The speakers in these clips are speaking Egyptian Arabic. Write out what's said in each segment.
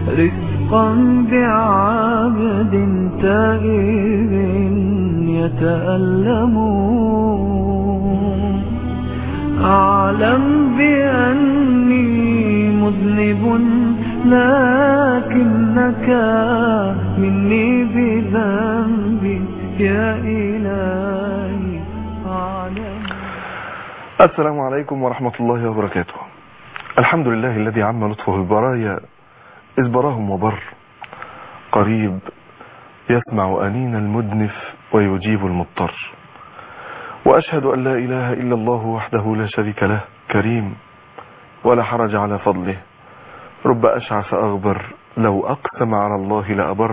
رزقا بعبد تائب يتألم أعلم بأني مذنب لكنك مني بذنبي يا إلهي أعلم السلام عليكم ورحمة الله وبركاته الحمد لله الذي عم لطفه البرايا إذ براهم وبر قريب يسمع أنين المدنف ويجيب المضطر وأشهد أن لا إله إلا الله وحده لا شريك له كريم ولا حرج على فضله رب أشعث أغبر لو أقسم على الله لأبر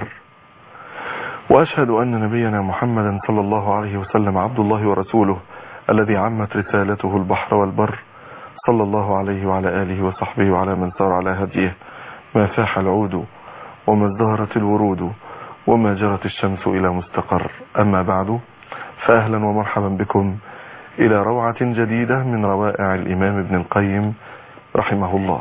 وأشهد أن نبينا محمدا صلى الله عليه وسلم عبد الله ورسوله الذي عمت رسالته البحر والبر صلى الله عليه وعلى آله وصحبه وعلى من سار على هديه ما فاح العود وما ازدهرت الورود وما جرت الشمس إلى مستقر أما بعد فأهلا ومرحبا بكم إلى روعة جديدة من روائع الإمام ابن القيم رحمه الله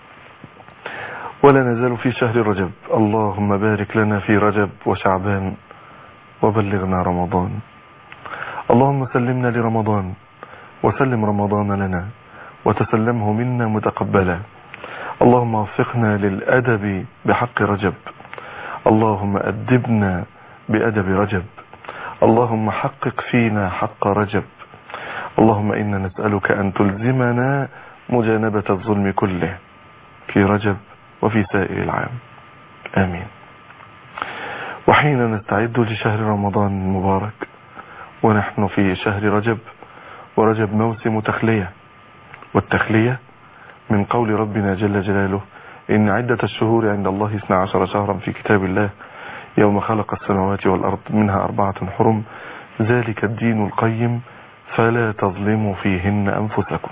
ولا نزال في شهر رجب اللهم بارك لنا في رجب وشعبان وبلغنا رمضان اللهم سلمنا لرمضان وسلم رمضان لنا وتسلمه منا متقبلا اللهم وفقنا للأدب بحق رجب اللهم أدبنا بأدب رجب اللهم حقق فينا حق رجب اللهم إنا نسألك أن تلزمنا مجانبة الظلم كله في رجب وفي سائر العام آمين وحين نستعد لشهر رمضان المبارك ونحن في شهر رجب ورجب موسم تخلية والتخلية من قول ربنا جل جلاله إن عدة الشهور عند الله 12 شهرا في كتاب الله يوم خلق السماوات والأرض منها أربعة حرم ذلك الدين القيم فلا تظلموا فيهن أنفسكم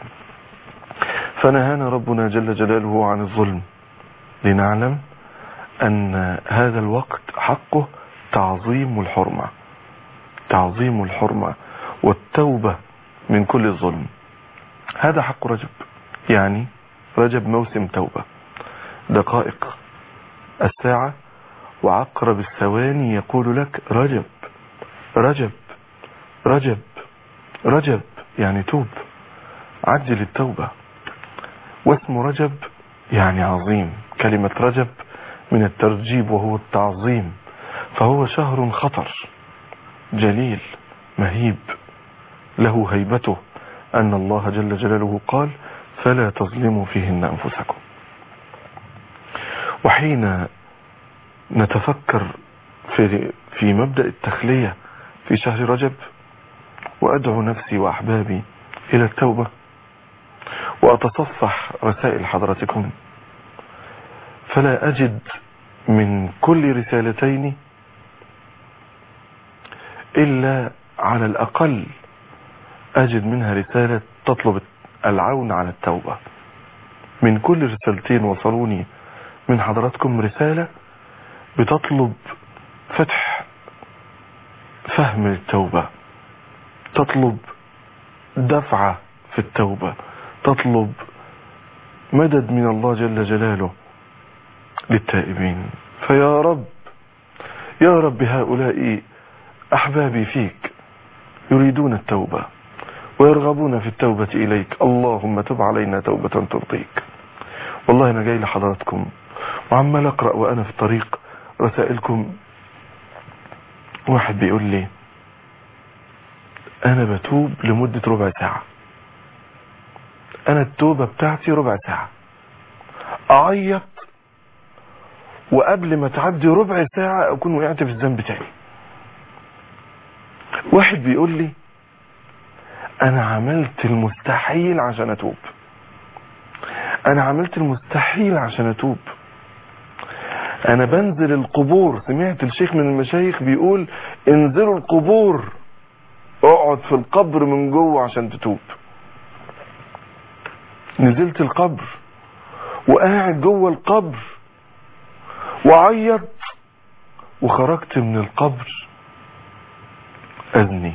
فنهانا ربنا جل جلاله عن الظلم لنعلم أن هذا الوقت حقه تعظيم الحرمة تعظيم الحرمة والتوبة من كل الظلم هذا حق رجب يعني رجب موسم توبة دقائق الساعة وعقرب الثواني يقول لك رجب رجب رجب رجب يعني توب عجل التوبة واسم رجب يعني عظيم كلمة رجب من الترجيب وهو التعظيم فهو شهر خطر جليل مهيب له هيبته أن الله جل جلاله قال فلا تظلموا فيهن أنفسكم وحين نتفكر في, في مبدأ التخلية في شهر رجب وأدعو نفسي وأحبابي إلى التوبة وأتصفح رسائل حضرتكم فلا أجد من كل رسالتين إلا على الأقل أجد منها رسالة تطلب العون على التوبة من كل رسالتين وصلوني من حضراتكم رسالة بتطلب فتح فهم التوبة تطلب دفعة في التوبة تطلب مدد من الله جل جلاله للتائبين فيا رب يا رب هؤلاء أحبابي فيك يريدون التوبة ويرغبون في التوبة إليك اللهم تب علينا توبة ترضيك والله أنا جاي لحضراتكم وعمال أقرأ وأنا في الطريق رسائلكم واحد بيقول لي أنا بتوب لمدة ربع ساعة أنا التوبة بتاعتي ربع ساعة أعيط وقبل ما تعدي ربع ساعة أكون وقعت في الذنب تاني واحد بيقول لي أنا عملت المستحيل عشان أتوب أنا عملت المستحيل عشان أتوب أنا بنزل القبور سمعت الشيخ من المشايخ بيقول انزلوا القبور اقعد في القبر من جوه عشان تتوب نزلت القبر وقاعد جوه القبر وعيط وخرجت من القبر أذني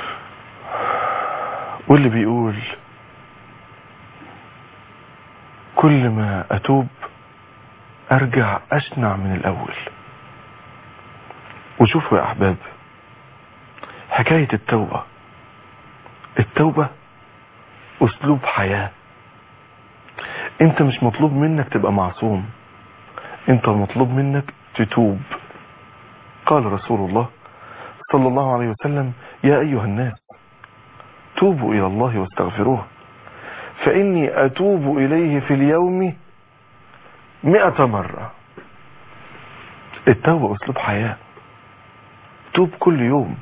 واللي بيقول كل ما اتوب ارجع اشنع من الاول وشوفوا يا احباب حكاية التوبة التوبة اسلوب حياة انت مش مطلوب منك تبقى معصوم انت مطلوب منك تتوب قال رسول الله صلى الله عليه وسلم يا ايها الناس توبوا الى الله واستغفروه فاني اتوب اليه في اليوم مئة مرة التوبة اسلوب حياة توب كل يوم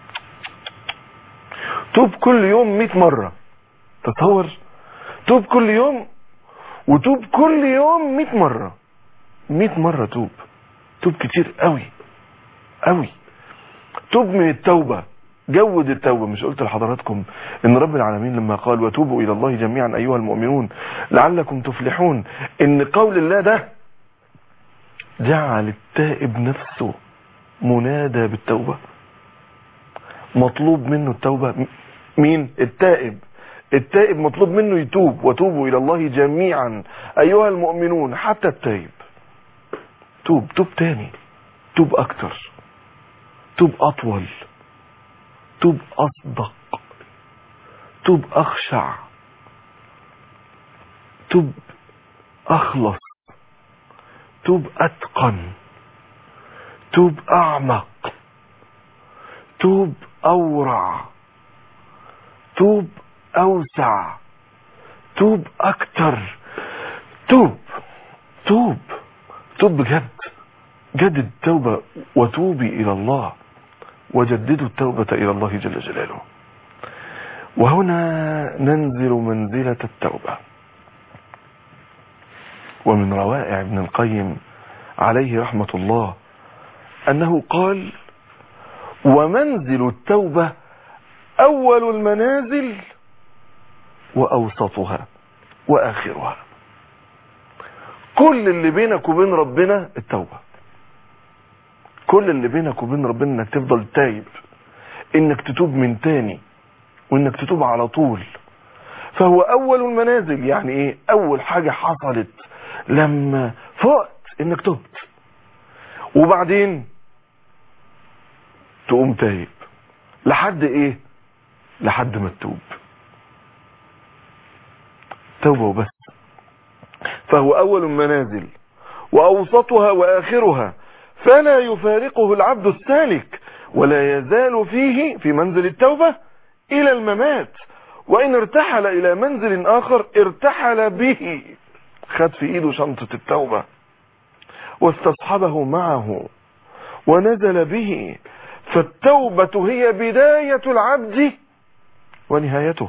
توب كل يوم مئة مرة تصور توب كل يوم وتوب كل يوم مئة مرة مئة مرة توب توب كتير قوي قوي توب من التوبة جود التوبة مش قلت لحضراتكم ان رب العالمين لما قال وتوبوا الى الله جميعا ايها المؤمنون لعلكم تفلحون ان قول الله ده جعل التائب نفسه منادى بالتوبة مطلوب منه التوبة مين التائب التائب مطلوب منه يتوب وتوبوا الى الله جميعا ايها المؤمنون حتى التائب توب توب تاني توب اكتر توب اطول توب اصدق توب اخشع توب اخلص توب اتقن توب اعمق توب اورع توب اوسع توب اكتر توب توب توب بجد جدد التوبة وتوبي الى الله وجددوا التوبة الى الله جل جلاله وهنا ننزل منزلة التوبة ومن روائع ابن القيم عليه رحمة الله انه قال ومنزل التوبة اول المنازل واوسطها واخرها كل اللي بينك وبين ربنا التوبة كل اللي بينك وبين ربنا انك تفضل تايب انك تتوب من تاني وانك تتوب على طول فهو اول المنازل يعني ايه اول حاجة حصلت لما فقت انك تبت وبعدين تقوم تايب لحد ايه لحد ما تتوب توبة وبس فهو اول المنازل واوسطها واخرها فلا يفارقه العبد السالك ولا يزال فيه في منزل التوبة الى الممات وان ارتحل الى منزل اخر ارتحل به خد في ايده شنطة التوبة واستصحبه معه ونزل به فالتوبة هي بداية العبد ونهايته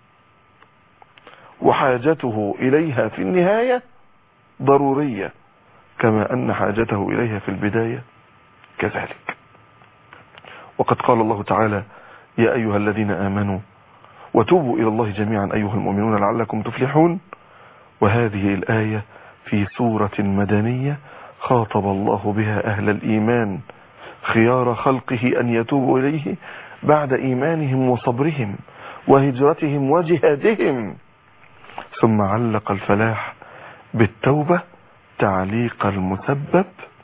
وحاجته إليها في النهاية ضرورية كما أن حاجته إليها في البداية كذلك وقد قال الله تعالى يا أيها الذين آمنوا وتوبوا إلى الله جميعا أيها المؤمنون لعلكم تفلحون وهذه الآية في سورة مدنية خاطب الله بها أهل الإيمان خيار خلقه أن يتوبوا إليه بعد إيمانهم وصبرهم وهجرتهم وجهادهم ثم علق الفلاح بالتوبة تعليق المسبب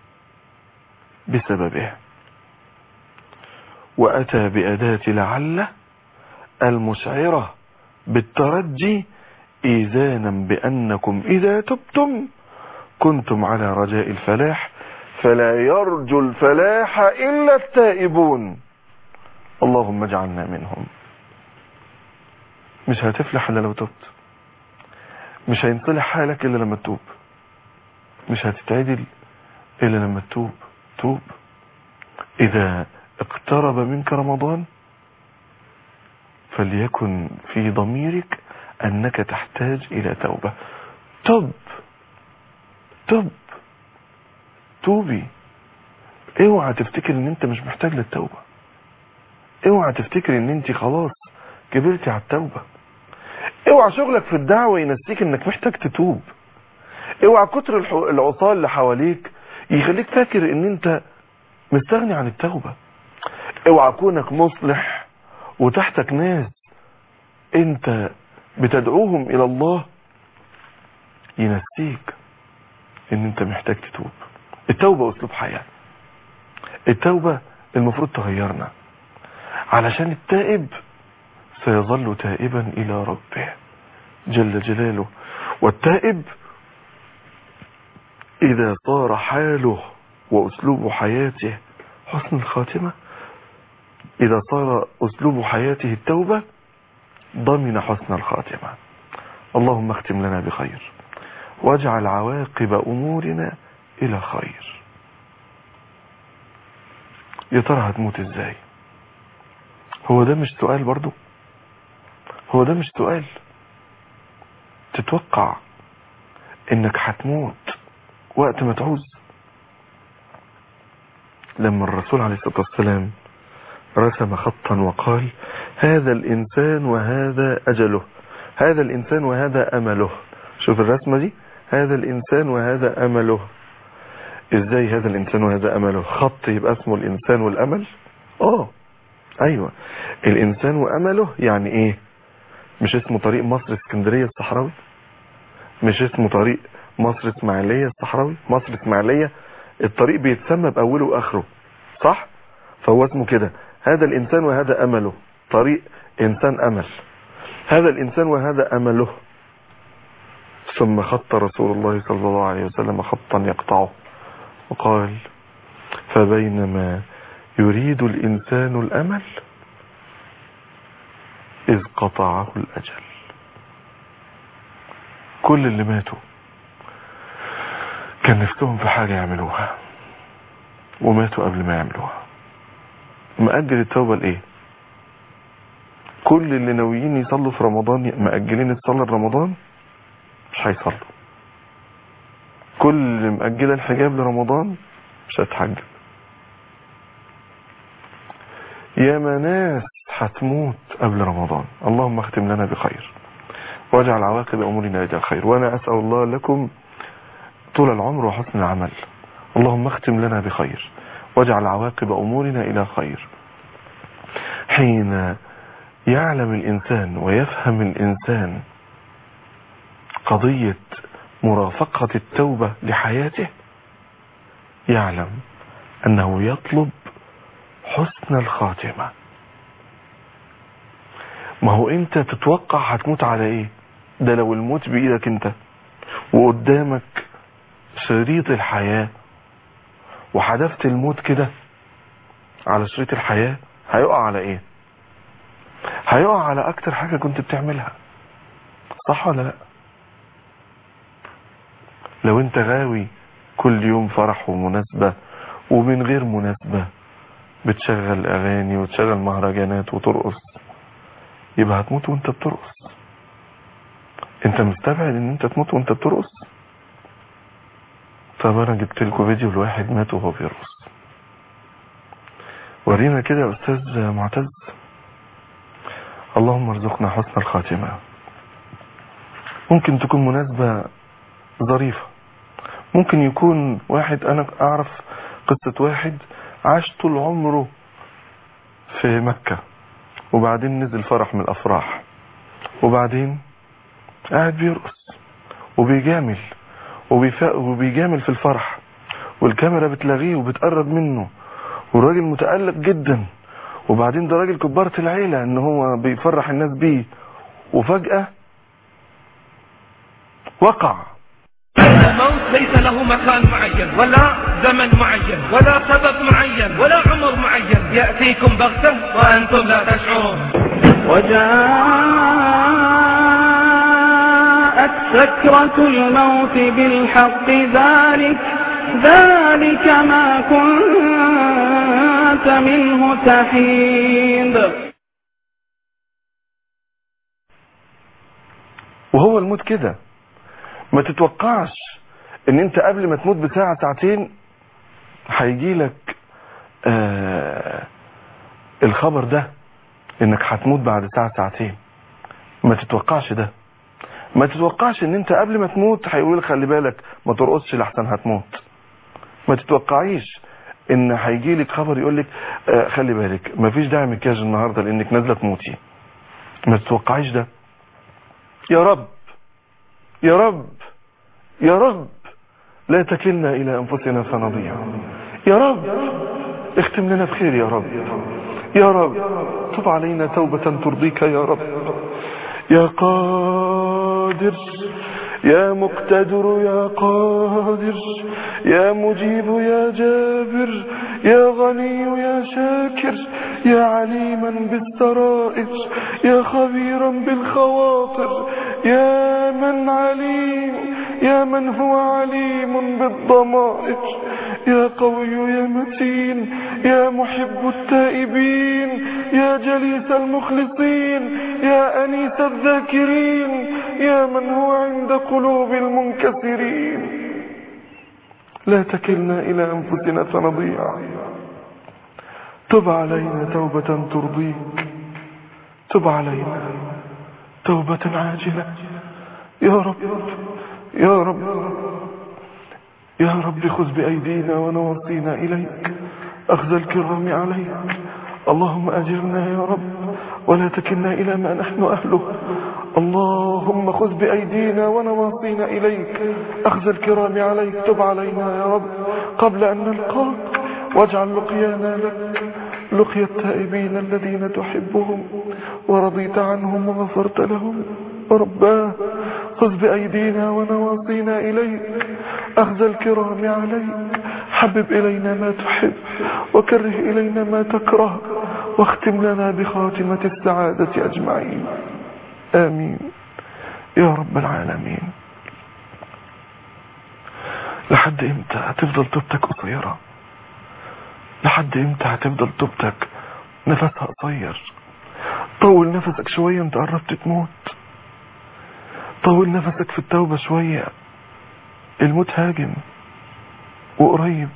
بسببه وأتى بأداة لعل المشعرة بالترجي إيذانا بأنكم إذا تبتم كنتم على رجاء الفلاح فلا يرجو الفلاح إلا التائبون اللهم اجعلنا منهم مش هتفلح إلا لو تبت مش هينصلح حالك إلا لما تتوب مش هتتعدل إلا لما تتوب توب إذا اقترب منك رمضان فليكن في ضميرك أنك تحتاج إلى توبة تب تب توبي اوعى تفتكر ان انت مش محتاج للتوبة اوعى تفتكر ان انت خلاص كبرتي على التوبة اوعى شغلك في الدعوة ينسيك انك محتاج تتوب اوعى كتر العصاة اللي حواليك يخليك فاكر ان انت مستغني عن التوبة اوعى كونك مصلح وتحتك ناس انت بتدعوهم الى الله ينسيك ان انت محتاج تتوب التوبة اسلوب حياة التوبة المفروض تغيرنا علشان التائب سيظل تائبا الى ربه جل جلاله والتائب اذا صار حاله واسلوب حياته حسن الخاتمة اذا صار اسلوب حياته التوبة ضمن حسن الخاتمة اللهم اختم لنا بخير واجعل عواقب امورنا الى خير يا ترى هتموت ازاي هو ده مش سؤال برضو هو ده مش سؤال تتوقع انك هتموت وقت ما تعوز لما الرسول عليه الصلاة والسلام رسم خطا وقال هذا الانسان وهذا اجله هذا الانسان وهذا امله شوف الرسمة دي هذا الانسان وهذا امله ازاي هذا الانسان وهذا امله خط يبقى اسمه الانسان والامل اه ايوه الانسان وامله يعني ايه مش اسمه طريق مصر اسكندرية الصحراوي مش اسمه طريق مصر اسماعيلية الصحراوي مصر اسماعيلية الطريق بيتسمى باوله واخره صح فهو اسمه كده هذا الانسان وهذا امله طريق انسان امل هذا الانسان وهذا امله ثم خط رسول الله صلى الله عليه وسلم خطا يقطعه وقال فبينما يريد الإنسان الأمل إذ قطعه الأجل كل اللي ماتوا كان نفسهم في حاجة يعملوها وماتوا قبل ما يعملوها مأجل التوبة لإيه كل اللي ناويين يصلوا في رمضان مأجلين الصلاة رمضان مش هيصلوا كل اللي مأجلة الحجاب لرمضان مش هتحجب يا ناس هتموت قبل رمضان اللهم اختم لنا بخير واجعل عواقب امورنا الى خير وانا اسال الله لكم طول العمر وحسن العمل اللهم اختم لنا بخير واجعل عواقب امورنا الى خير حين يعلم الانسان ويفهم الانسان قضية مرافقة التوبة لحياته يعلم انه يطلب حسن الخاتمة ما هو انت تتوقع هتموت على ايه ده لو الموت بايدك انت وقدامك شريط الحياة وحدفت الموت كده على شريط الحياة هيقع على ايه هيقع على اكتر حاجة كنت بتعملها صح ولا لا لو انت غاوي كل يوم فرح ومناسبة ومن غير مناسبة بتشغل اغاني وتشغل مهرجانات وترقص يبقى هتموت وانت بترقص انت مستبعد ان انت تموت وانت بترقص طب انا جبت لكم فيديو لواحد مات وهو بيرقص ورينا كده يا استاذ معتز اللهم ارزقنا حسن الخاتمة ممكن تكون مناسبة ظريفة ممكن يكون واحد انا اعرف قصة واحد عاش طول عمره في مكة وبعدين نزل فرح من الافراح وبعدين قاعد بيرقص وبيجامل وبيفا- وبيجامل في الفرح والكاميرا بتلاغيه وبتقرب منه والراجل متألق جدا وبعدين ده راجل كبارة العيلة ان هو بيفرح الناس بيه وفجأة وقع الموت ليس له مكان معين ولا زمن معين ولا سبب معين ولا عمر معين يأتيكم بغتة وأنتم لا تشعرون وجاءت سكرة الموت بالحق ذلك ذلك ما كنت منه تحيد وهو الموت كده ما تتوقعش ان انت قبل ما تموت بساعة ساعتين هيجي لك آه الخبر ده انك هتموت بعد ساعة ساعتين ما تتوقعش ده ما تتوقعش ان انت قبل ما تموت هيقول لك خلي بالك ما ترقصش لحسن هتموت ما تتوقعيش ان هيجي لك خبر يقول لك آه خلي بالك ما فيش داعي مكياج النهارده لانك نازله تموتي ما تتوقعيش ده يا رب يا رب يا رب لا تكلنا إلى أنفسنا فنضيع يا رب اختم لنا بخير يا رب يا رب تب علينا توبة ترضيك يا رب يا قادر يا مقتدر يا قادر يا مجيب يا جابر يا غني يا شاكر يا عليما بالسرائر يا خبيرا بالخواطر يا من عليم يا من هو عليم بالضمائر يا قوي يا متين يا محب التائبين يا جليس المخلصين يا أنيس الذاكرين يا من هو عند قلوب المنكسرين لا تكلنا إلى أنفسنا فنضيع تب علينا توبة ترضيك تب علينا توبة عاجلة يا رب يا رب يا رب خذ بأيدينا ونواصينا إليك أخذ الكرام عليك اللهم أجرنا يا رب ولا تكلنا إلى ما نحن أهله اللهم خذ بأيدينا ونواصينا إليك أخذ الكرام عليك تب علينا يا رب قبل أن نلقاك واجعل لقيانا لك لقيا التائبين الذين تحبهم ورضيت عنهم وغفرت لهم رباه خذ بأيدينا ونواصينا إليك أخذ الكرام عليك حبب إلينا ما تحب وكره إلينا ما تكره واختم لنا بخاتمة السعادة أجمعين آمين يا رب العالمين لحد امتى هتفضل توبتك قصيرة لحد امتى هتفضل توبتك نفسها قصير طول نفسك شوية انت قربت تموت طول نفسك في التوبة شوية الموت هاجم وقريب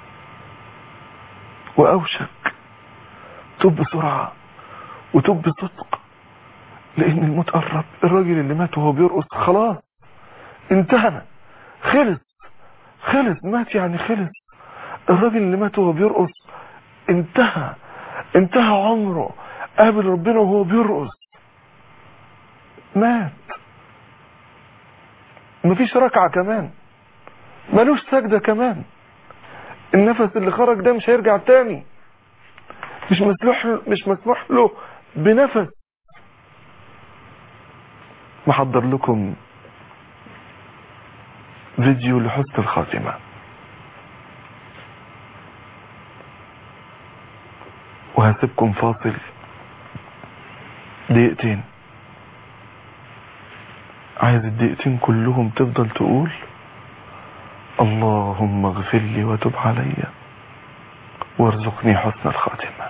وأوشك توب بسرعة وتوب بصدق لأن الموت قرب الراجل اللي مات وهو بيرقص خلاص انتهى خلص خلص مات يعني خلص الراجل اللي مات وهو بيرقص انتهى انتهى عمره قابل ربنا وهو بيرقص مات مفيش ركعة كمان ملوش سجدة كمان النفس اللي خرج ده مش هيرجع تاني مش مسموح مش مسموح له بنفس محضر لكم فيديو لحسن الخاتمة وهسيبكم فاصل دقيقتين عايز الدقيقتين كلهم تفضل تقول اللهم اغفر لي وتب علي وارزقني حسن الخاتمة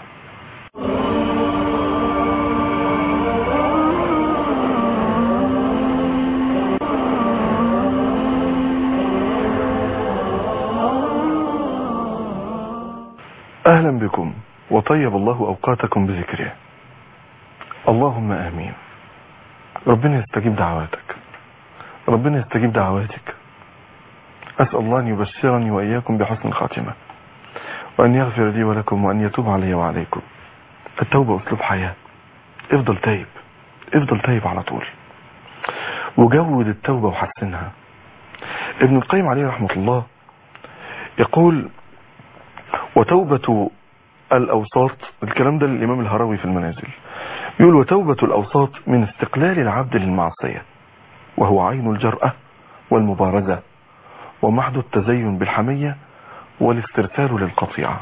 أهلا بكم وطيب الله أوقاتكم بذكره اللهم آمين ربنا يستجيب دعواتك ربنا يستجيب دعواتك أسأل الله أن يبشرني وإياكم بحسن الخاتمة وأن يغفر لي ولكم وأن يتوب علي وعليكم التوبة أسلوب حياة افضل تايب افضل تايب على طول وجود التوبة وحسنها ابن القيم عليه رحمة الله يقول وتوبة الأوساط الكلام ده للإمام الهروي في المنازل يقول وتوبة الأوساط من استقلال العبد للمعصية وهو عين الجرأة والمبارزة ومحض التزين بالحمية والاسترسال للقطيعة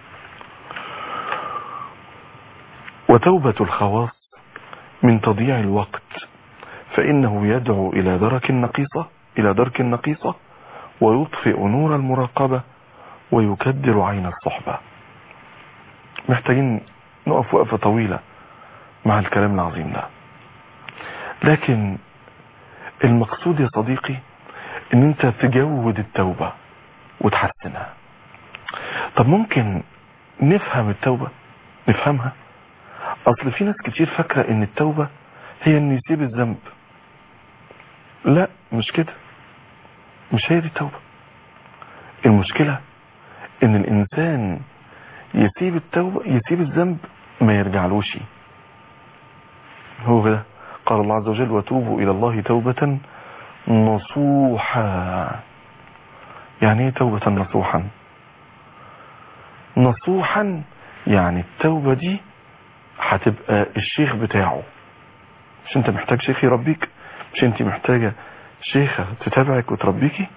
وتوبة الخواص من تضييع الوقت فإنه يدعو إلى درك النقيصة إلى درك النقيصة ويطفئ نور المراقبة ويكدر عين الصحبة محتاجين نقف وقفة طويلة مع الكلام العظيم ده لكن المقصود يا صديقي ان انت تجود التوبة وتحسنها طب ممكن نفهم التوبة نفهمها اصل في ناس كتير فاكرة ان التوبة هي ان يسيب الذنب لا مش كده مش هي دي التوبة المشكلة ان الانسان يسيب التوبة يسيب الذنب ما يرجعلوش هو ده قال الله عز وجل وتوبوا الى الله توبة نصوحا يعني ايه توبة نصوحا نصوحا يعني التوبة دي هتبقى الشيخ بتاعه مش انت محتاج شيخ يربيك مش انت محتاجة شيخة تتابعك وتربيكي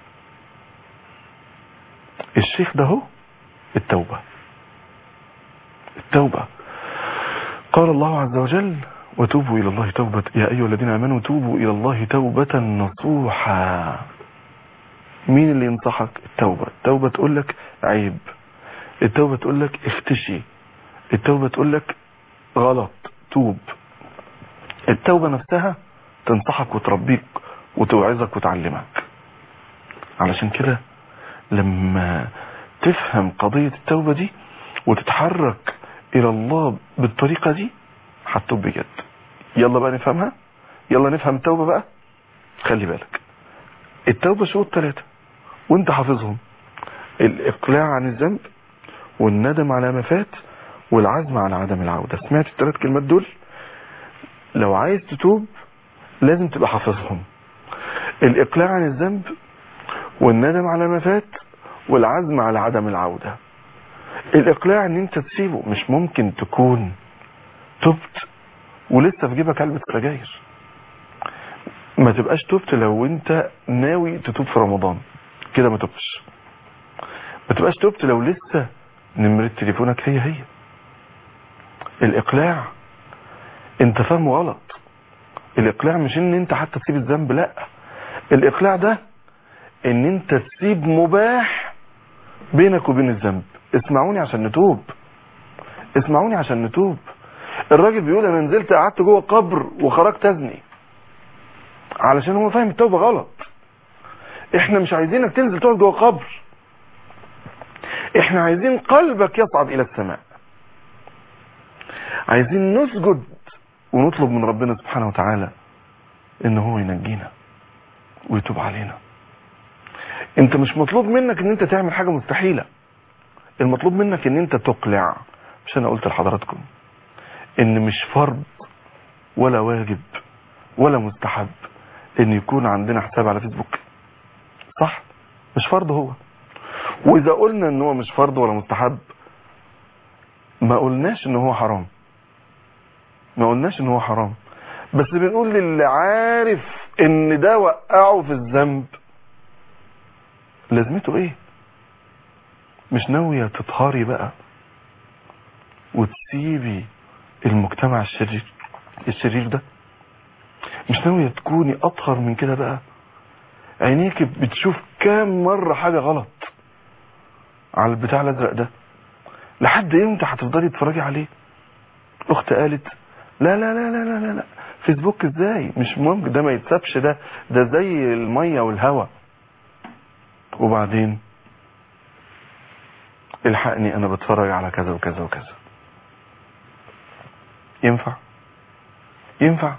الشيخ ده هو التوبة التوبة قال الله عز وجل وتوبوا إلى الله توبة يا أيها الذين آمنوا توبوا إلى الله توبة نصوحا مين اللي ينصحك التوبة التوبة تقول لك عيب التوبة تقول لك اختشي التوبة تقول لك غلط توب التوبة نفسها تنصحك وتربيك وتوعظك وتعلمك علشان كده لما تفهم قضية التوبة دي وتتحرك إلى الله بالطريقة دي هتتوب بجد يلا بقى نفهمها يلا نفهم التوبة بقى خلي بالك التوبة شروط ثلاثة وانت حافظهم الإقلاع عن الذنب والندم على ما فات والعزم على عدم العودة سمعت الثلاث كلمات دول لو عايز تتوب لازم تبقى حافظهم الإقلاع عن الذنب والندم على ما فات والعزم على عدم العودة الإقلاع ان انت تسيبه مش ممكن تكون تبت ولسه في جيبك علبة سجاير ما تبقاش تبت لو انت ناوي تتوب في رمضان كده ما تبش ما تبقاش تبت لو لسه نمرة تليفونك هي هي الإقلاع انت فاهمه غلط الإقلاع مش ان انت حتى تسيب الذنب لا الإقلاع ده ان انت تسيب مباح بينك وبين الذنب اسمعوني عشان نتوب اسمعوني عشان نتوب الراجل بيقول انا نزلت قعدت جوه قبر وخرجت ازني علشان هو فاهم التوبه غلط احنا مش عايزينك تنزل تقعد جوه قبر احنا عايزين قلبك يصعد الى السماء عايزين نسجد ونطلب من ربنا سبحانه وتعالى ان هو ينجينا ويتوب علينا انت مش مطلوب منك ان انت تعمل حاجة مستحيلة المطلوب منك ان انت تقلع مش انا قلت لحضراتكم ان مش فرض ولا واجب ولا مستحب ان يكون عندنا حساب على فيسبوك صح مش فرض هو واذا قلنا ان هو مش فرض ولا مستحب ما قلناش ان هو حرام ما قلناش ان هو حرام بس بنقول للي عارف ان ده وقعه في الذنب لازمته ايه مش ناوية تطهري بقى وتسيبي المجتمع الشرير الشرير ده مش ناوية تكوني اطهر من كده بقى عينيك بتشوف كام مرة حاجة غلط على البتاع الازرق ده لحد امتى هتفضلي تتفرجي عليه اخت قالت لا لا لا لا لا لا, لا. فيسبوك ازاي مش ممكن ده ما يتسابش ده ده زي المية والهواء وبعدين الحقني انا بتفرج على كذا وكذا وكذا ينفع ينفع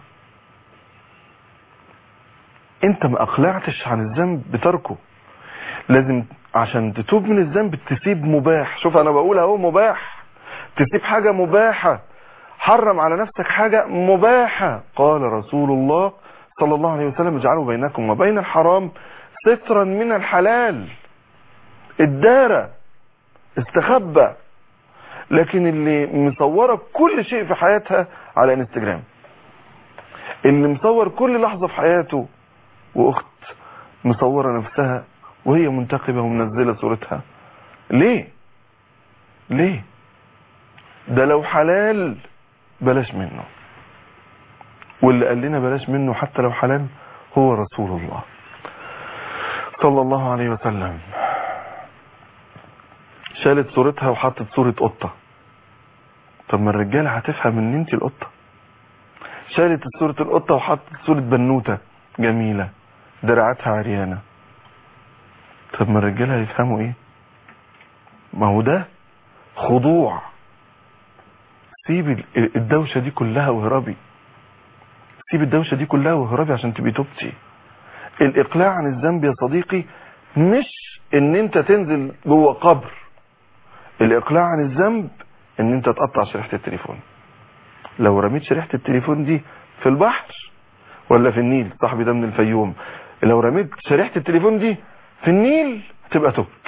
انت ما اقلعتش عن الذنب بتركه لازم عشان تتوب من الذنب تسيب مباح شوف انا بقول اهو مباح تسيب حاجة مباحة حرم على نفسك حاجة مباحة قال رسول الله صلى الله عليه وسلم اجعلوا بينكم وبين الحرام سترا من الحلال الدارة استخبى لكن اللي مصورة كل شيء في حياتها على انستجرام اللي مصور كل لحظة في حياته واخت مصورة نفسها وهي منتقبة ومنزلة صورتها ليه ليه ده لو حلال بلاش منه واللي قال لنا بلاش منه حتى لو حلال هو رسول الله صلى الله عليه وسلم شالت صورتها وحطت صورة قطة طب ما الرجالة هتفهم ان انت القطة شالت صورة القطة وحطت صورة بنوتة جميلة دراعاتها عريانة طب ما الرجالة هيفهموا ايه ما هو ده خضوع سيب الدوشة دي كلها وهربي سيب الدوشة دي كلها وهربي عشان تبقي توبتي الاقلاع عن الذنب يا صديقي مش ان انت تنزل جوه قبر الاقلاع عن الذنب ان انت تقطع شريحة التليفون لو رميت شريحة التليفون دي في البحر ولا في النيل صاحبي ده من الفيوم لو رميت شريحة التليفون دي في النيل تبقى تبت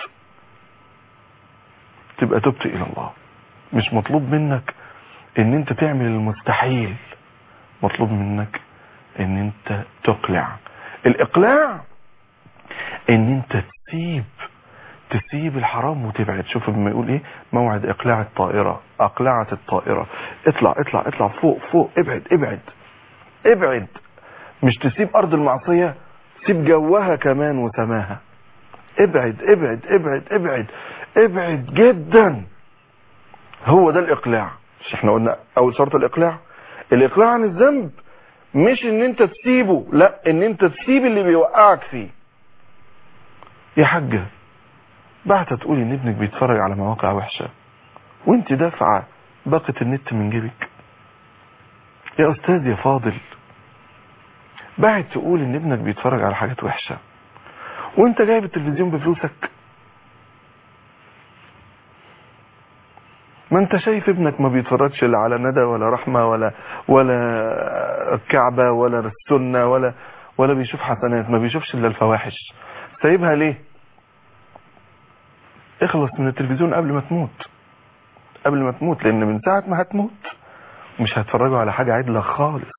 تبقى تبت الى الله مش مطلوب منك ان انت تعمل المستحيل مطلوب منك ان انت تقلع الاقلاع ان انت تسيب تسيب الحرام وتبعد شوف لما يقول ايه موعد اقلاع الطائرة اقلعت الطائرة اطلع اطلع اطلع فوق فوق ابعد ابعد ابعد مش تسيب ارض المعصية سيب جوها كمان وسماها ابعد ابعد ابعد ابعد ابعد جدا هو ده الاقلاع مش احنا قلنا اول شرط الاقلاع الاقلاع عن الذنب مش ان انت تسيبه لا ان انت تسيب اللي بيوقعك فيه يا حاجة بعت تقولي ان ابنك بيتفرج على مواقع وحشة وانت دافعة باقة النت من جيبك يا استاذ يا فاضل بعت تقول ان ابنك بيتفرج على حاجات وحشة وانت جايب التلفزيون بفلوسك ما انت شايف ابنك ما بيتفرجش لا على ندى ولا رحمة ولا ولا الكعبة ولا السنة ولا ولا بيشوف حسنات ما بيشوفش الا الفواحش سايبها ليه اخلص من التلفزيون قبل ما تموت قبل ما تموت لان من ساعة ما هتموت مش هتفرجوا على حاجة عدلة خالص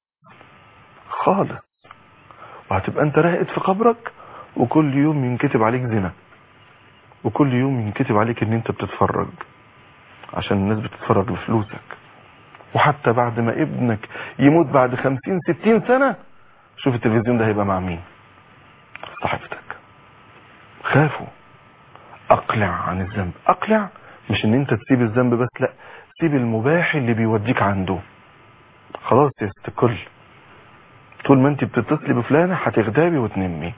خالص وهتبقى انت راقد في قبرك وكل يوم ينكتب عليك زنا وكل يوم ينكتب عليك ان انت بتتفرج عشان الناس بتتفرج بفلوسك وحتى بعد ما ابنك يموت بعد خمسين ستين سنة شوف التلفزيون ده هيبقى مع مين صاحبتك خافوا اقلع عن الذنب اقلع مش ان انت تسيب الذنب بس لا سيب المباح اللي بيوديك عنده خلاص يا ست الكل طول ما انت بتتصلي بفلانة هتغتابي وتنمي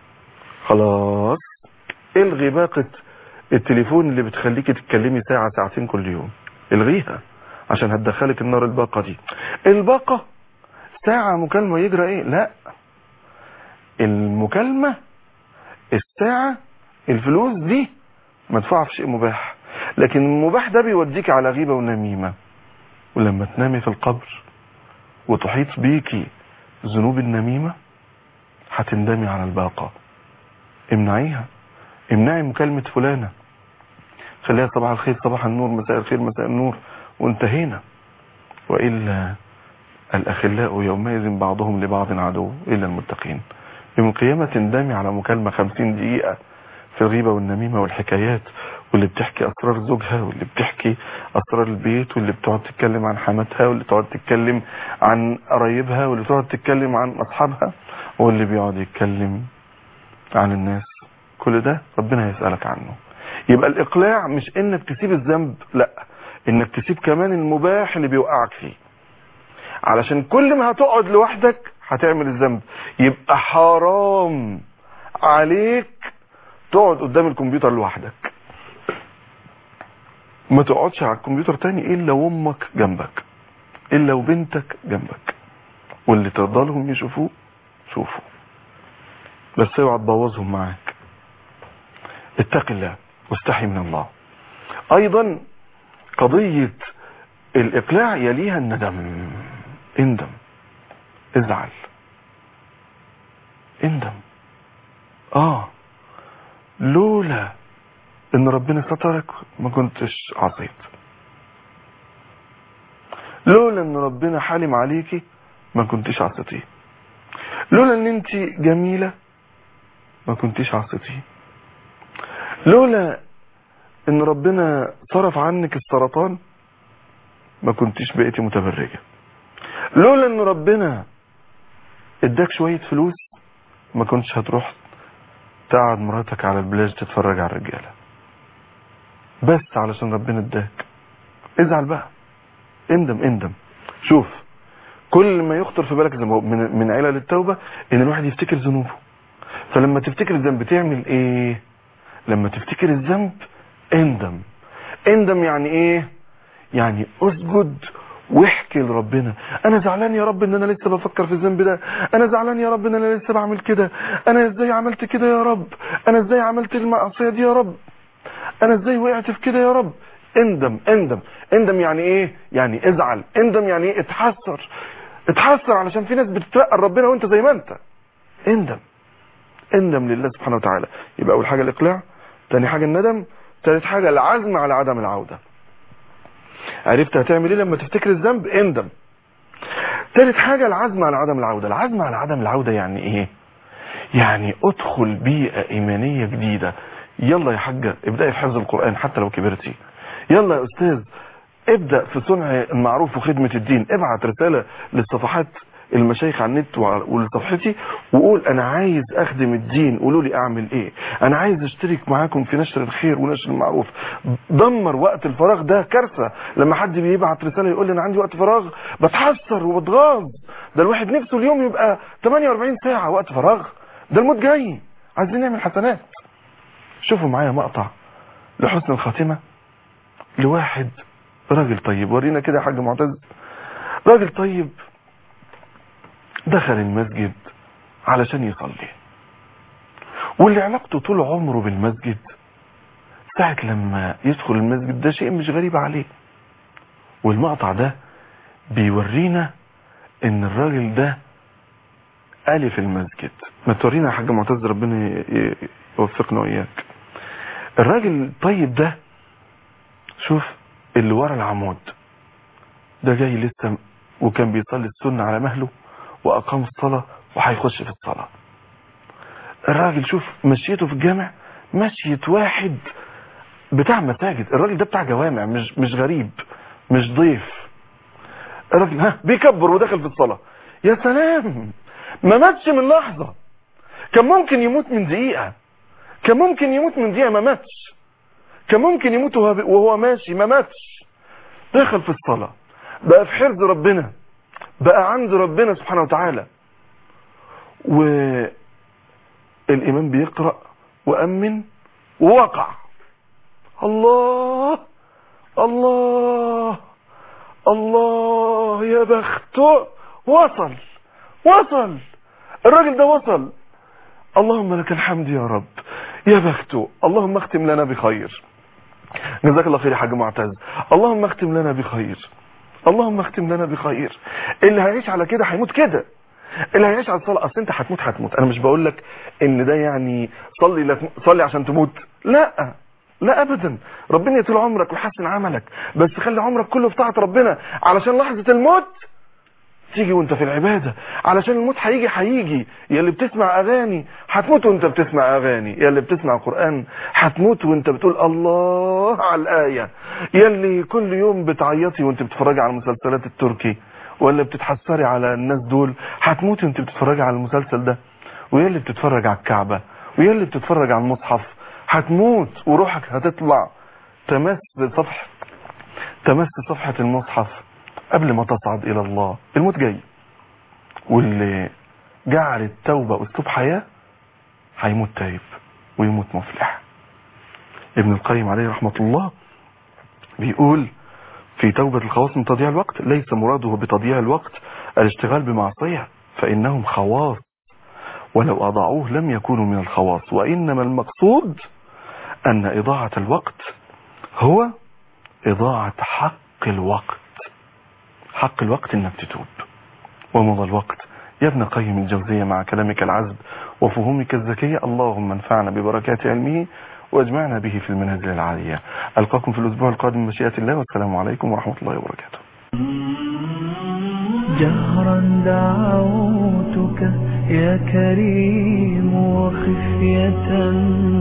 خلاص الغي باقة التليفون اللي بتخليكي تتكلمي ساعة ساعتين كل يوم الغيها عشان هتدخلك النار الباقة دي الباقة ساعة مكالمة يجرى ايه لا المكالمة الساعة الفلوس دي مدفوعة في شيء مباح لكن المباح ده بيوديك على غيبة ونميمة ولما تنامي في القبر وتحيط بيكي ذنوب النميمة هتندمي على الباقة امنعيها امنعي مكالمة فلانة خليها صباح الخير صباح النور مساء الخير مساء النور وانتهينا وإلا الأخلاء يومئذ بعضهم لبعض عدو إلا المتقين يوم القيامة تندمي على مكالمة خمسين دقيقة في الغيبة والنميمة والحكايات واللي بتحكي أسرار زوجها واللي بتحكي أسرار البيت واللي بتقعد تتكلم عن حماتها واللي بتقعد تتكلم عن قرايبها واللي بتقعد تتكلم عن أصحابها واللي بيقعد يتكلم عن الناس كل ده ربنا يسألك عنه يبقى الإقلاع مش إنك تسيب الذنب لا إنك تسيب كمان المباح اللي بيوقعك فيه علشان كل ما هتقعد لوحدك هتعمل الذنب يبقى حرام عليك تقعد قدام الكمبيوتر لوحدك ما تقعدش على الكمبيوتر تاني الا وامك جنبك الا وبنتك جنبك واللي ترضى لهم يشوفوه شوفوا بس اوعى تبوظهم معاك اتق الله واستحي من الله ايضا قضية الاقلاع يليها الندم اندم ازعل اندم اه لولا ان ربنا سترك ما كنتش عصيت لولا ان ربنا حالم عليكي ما كنتش عصيتيه لولا ان انت جميلة ما كنتش عصيتيه لولا ان ربنا صرف عنك السرطان ما كنتش بقيتي متبرجة لولا ان ربنا اداك شوية فلوس ما كنتش هتروح تقعد مراتك على البلاج تتفرج على الرجالة بس علشان ربنا اداك ازعل بقى اندم اندم شوف كل ما يخطر في بالك زي ما هو من, من علل التوبة ان الواحد يفتكر ذنوبه فلما تفتكر الذنب تعمل ايه لما تفتكر الذنب اندم اندم يعني ايه يعني اسجد واحكي لربنا انا زعلان يا رب ان انا لسه بفكر في الذنب ده انا زعلان يا رب ان انا لسه بعمل كده انا ازاي عملت كده يا رب انا ازاي عملت المعصيه دي يا رب انا ازاي وقعت في كده يا رب اندم اندم اندم يعني ايه يعني ازعل اندم يعني ايه اتحسر اتحسر علشان في ناس بتترقى ربنا وانت زي ما انت اندم اندم لله سبحانه وتعالى يبقى اول حاجة الاقلاع تاني حاجة الندم تالت حاجة العزم على عدم العودة عرفت هتعمل ايه لما تفتكر الذنب اندم تالت حاجة العزم على عدم العودة العزم على عدم العودة يعني ايه يعني ادخل بيئة ايمانية جديدة يلا يا حاجة ابدأي في حفظ القرآن حتى لو كبرتي يلا يا استاذ ابدأ في صنع المعروف وخدمة الدين ابعت رسالة للصفحات المشايخ على النت ولصفحتي وقول انا عايز اخدم الدين قولوا لي اعمل ايه انا عايز اشترك معاكم في نشر الخير ونشر المعروف دمر وقت الفراغ ده كارثه لما حد بيبعت رساله يقول لي انا عندي وقت فراغ بتحسر وبتغاظ ده الواحد نفسه اليوم يبقى 48 ساعه وقت فراغ ده الموت جاي عايزين نعمل حسنات شوفوا معايا مقطع لحسن الخاتمه لواحد راجل طيب ورينا كده يا حاج معتز راجل طيب دخل المسجد علشان يصلي واللي علاقته طول عمره بالمسجد ساعة لما يدخل المسجد ده شيء مش غريب عليه والمقطع ده بيورينا ان الراجل ده ألف المسجد ما تورينا يا حاج معتز ربنا يوفقنا وإياك الراجل الطيب ده شوف اللي ورا العمود ده جاي لسه وكان بيصلي السنة على مهله وأقام الصلاة وهيخش في الصلاة الراجل شوف مشيته في الجامع مشية واحد بتاع مساجد الراجل ده بتاع جوامع مش مش غريب مش ضيف الراجل ها بيكبر ودخل في الصلاة يا سلام ما ماتش من لحظة كان ممكن يموت من دقيقة كان ممكن يموت من دقيقة ما ماتش كان ممكن يموت وهو ماشي ما ماتش دخل في الصلاة بقى في حرز ربنا بقى عند ربنا سبحانه وتعالى والإمام بيقرأ وأمن ووقع الله الله الله يا بخته وصل وصل الراجل ده وصل اللهم لك الحمد يا رب يا بخته اللهم اختم لنا بخير جزاك الله خير يا حاج معتز اللهم اختم لنا بخير اللهم اختم لنا بخير اللي هيعيش على كده هيموت كده اللي هيعيش على الصلاه اصل انت هتموت هتموت انا مش بقول لك ان ده يعني صلي لا صلي عشان تموت لا لا ابدا ربنا يطول عمرك ويحسن عملك بس خلي عمرك كله في طاعه ربنا علشان لحظه الموت تيجي وانت في العبادة علشان الموت هيجي هيجي يا اللي بتسمع اغاني هتموت وانت بتسمع اغاني يا اللي بتسمع قرآن هتموت وانت بتقول الله على الآية يا اللي كل يوم بتعيطي وانت بتتفرجي على المسلسلات التركي ولا بتتحسري على الناس دول هتموتي وانت بتتفرجي على المسلسل ده ويا اللي بتتفرج على الكعبة ويا اللي بتتفرج على المصحف هتموت وروحك هتطلع تمس صفحة تمس صفحة المصحف قبل ما تصعد الى الله الموت جاي واللي جعل التوبة اسلوب حياة هيموت تايب ويموت مفلح ابن القيم عليه رحمة الله بيقول في توبة الخواص من تضييع الوقت ليس مراده بتضييع الوقت الاشتغال بمعصية فإنهم خواص ولو أضاعوه لم يكونوا من الخواص وإنما المقصود أن إضاعة الوقت هو إضاعة حق الوقت حق الوقت انك تتوب ومضى الوقت يا ابن قيم الجوزية مع كلامك العذب وفهومك الذكية اللهم انفعنا ببركات علمه واجمعنا به في المنازل العالية ألقاكم في الأسبوع القادم بمشيئة الله والسلام عليكم ورحمة الله وبركاته جهرا دعوتك يا كريم وخفية